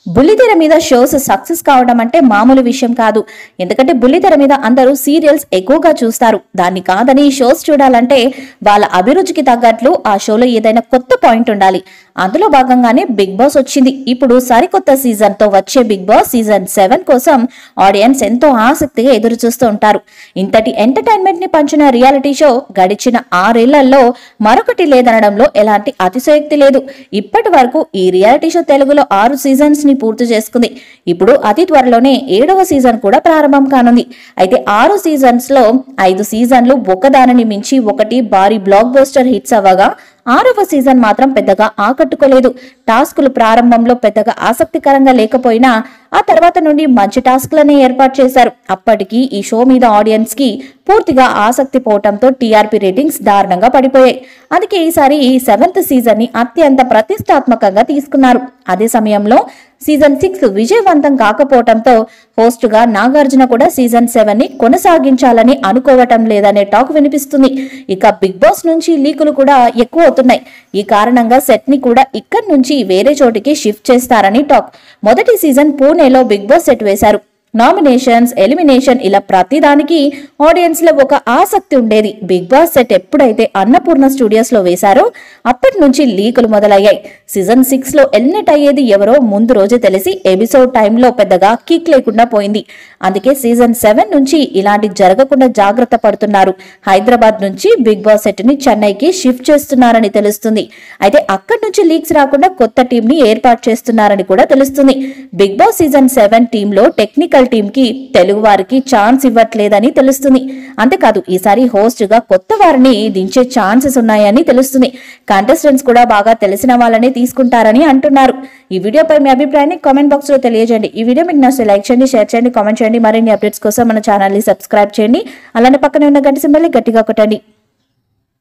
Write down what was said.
బుల్లితెర మీద shows success కావడం అంటే మామూలు విషయం కాదు ఎందుకంటే బుల్లితెర మీద అందరూ సీరియల్స్ ఎక్కువగా చూస్తారు దాన్ని కాదని షోస్ చూడాలంటే వాళ్ళ అభిరుచికి తగ్గట్లు ఆ షోలో ఏదైనా కొత్త పాయింట్ ఉండాలి అందులో భాగంగానే బిగ్ బాస్ వచ్చింది ఇప్పుడు సరికొత్త సీజన్ తో వచ్చే బిగ్ బాస్ సీజన్ సెవెన్ కోసం ఆడియన్స్ ఎంతో ఆసక్తిగా ఎదురు చూస్తూ ఉంటారు ఇంతటి ఎంటర్టైన్మెంట్ ని పంచిన రియాలిటీ షో గడిచిన ఆరేళ్లలో మరొకటి లేదనడంలో ఎలాంటి అతిశయోక్తి లేదు ఇప్పటి వరకు ఈ రియాలిటీ షో తెలుగులో ఆరు సీజన్స్ ని పూర్తి చేసుకుంది ఇప్పుడు అతి త్వరలోనే ఏడవ సీజన్ కూడా ప్రారంభం కానుంది అయితే ఆరు సీజన్స్ లో ఐదు సీజన్లు ఒకదానిని మించి ఒకటి భారీ బ్లాక్ బస్టర్ హిట్స్ అవ్వగా ఆరవ సీజన్ మాత్రం పెద్దగా ఆకట్టుకోలేదు టాస్కులు ప్రారంభంలో పెద్దగా ఆసక్తికరంగా లేకపోయినా ఆ తర్వాత నుండి మంచి టాస్క్లనే ఏర్పాటు చేశారు అప్పటికి ఈ షో మీద ఆడియన్స్ కి పూర్తిగా ఆసక్తి పోవటంతో టీఆర్పీ రేటింగ్స్ దారుణంగా పడిపోయాయి అందుకే ఈసారి ఈ సెవెంత్ సీజన్ ని అత్యంత ప్రతిష్టాత్మకంగా తీసుకున్నారు అదే సమయంలో సీజన్ సిక్స్ విజయవంతం కాకపోవటంతో హోస్ట్ గా నాగార్జున కూడా సీజన్ సెవెన్ ని కొనసాగించాలని అనుకోవటం లేదనే టాక్ వినిపిస్తుంది ఇక బిగ్ బాస్ నుంచి లీకులు కూడా ఎక్కువ అవుతున్నాయి ఈ కారణంగా సెట్ ని కూడా ఇక్కడి నుంచి వేరే చోటికి షిఫ్ట్ చేస్తారని టాక్ మొదటి సీజన్ పూణేలో బిగ్ బాస్ సెట్ వేశారు నామినేషన్స్ ఎలిమినేషన్ ఇలా ప్రతిదానికి ఆడియన్స్ లో ఒక ఆసక్తి ఉండేది బిగ్ బాస్ సెట్ ఎప్పుడైతే అన్నపూర్ణ స్టూడియోస్ లో వేశారో అప్పటి నుంచి లీకులు మొదలయ్యాయి సీజన్ సిక్స్ లో ఎలిమినేట్ అయ్యేది ఎవరో ముందు రోజే తెలిసి ఎపిసోడ్ టైంలో పెద్దగా కిక్ లేకుండా పోయింది అందుకే సీజన్ సెవెన్ నుంచి ఇలాంటి జరగకుండా జాగ్రత్త పడుతున్నారు హైదరాబాద్ నుంచి బిగ్ బాస్ సెట్ ని చెన్నైకి షిఫ్ట్ చేస్తున్నారని తెలుస్తుంది అయితే అక్కడి నుంచి లీక్స్ రాకుండా కొత్త టీం ని ఏర్పాటు చేస్తున్నారని కూడా తెలుస్తుంది Bigg Boss season seven team లో టెక్నికల్ టీమ్ కి తెలుగు వారికి ఛాన్స్ ఇవ్వట్లేదని తెలుస్తుంది అంతేకాదు ఈసారి హోస్ట్ గా కొత్త వారిని దించే ఛాన్సెస్ ఉన్నాయని తెలుస్తుంది కంటెస్టెంట్స్ కూడా బాగా తెలిసిన వాళ్ళనే తీసుకుంటారని అంటున్నారు ఈ వీడియోపై మీ అభిప్రాయాన్ని కామెంట్ బాక్స్ లో తెలియజేయండి ఈ వీడియో మీకు నచ్చితే లైక్ చేయండి షేర్ చేయండి కామెంట్ చేయండి మరిన్ని అప్డేట్స్ కోసం మన ఛానల్ ని సబ్స్క్రైబ్ చేయండి అలానే పక్కనే ఉన్న గంట సింబల్ గట్టిగా కొట్టండి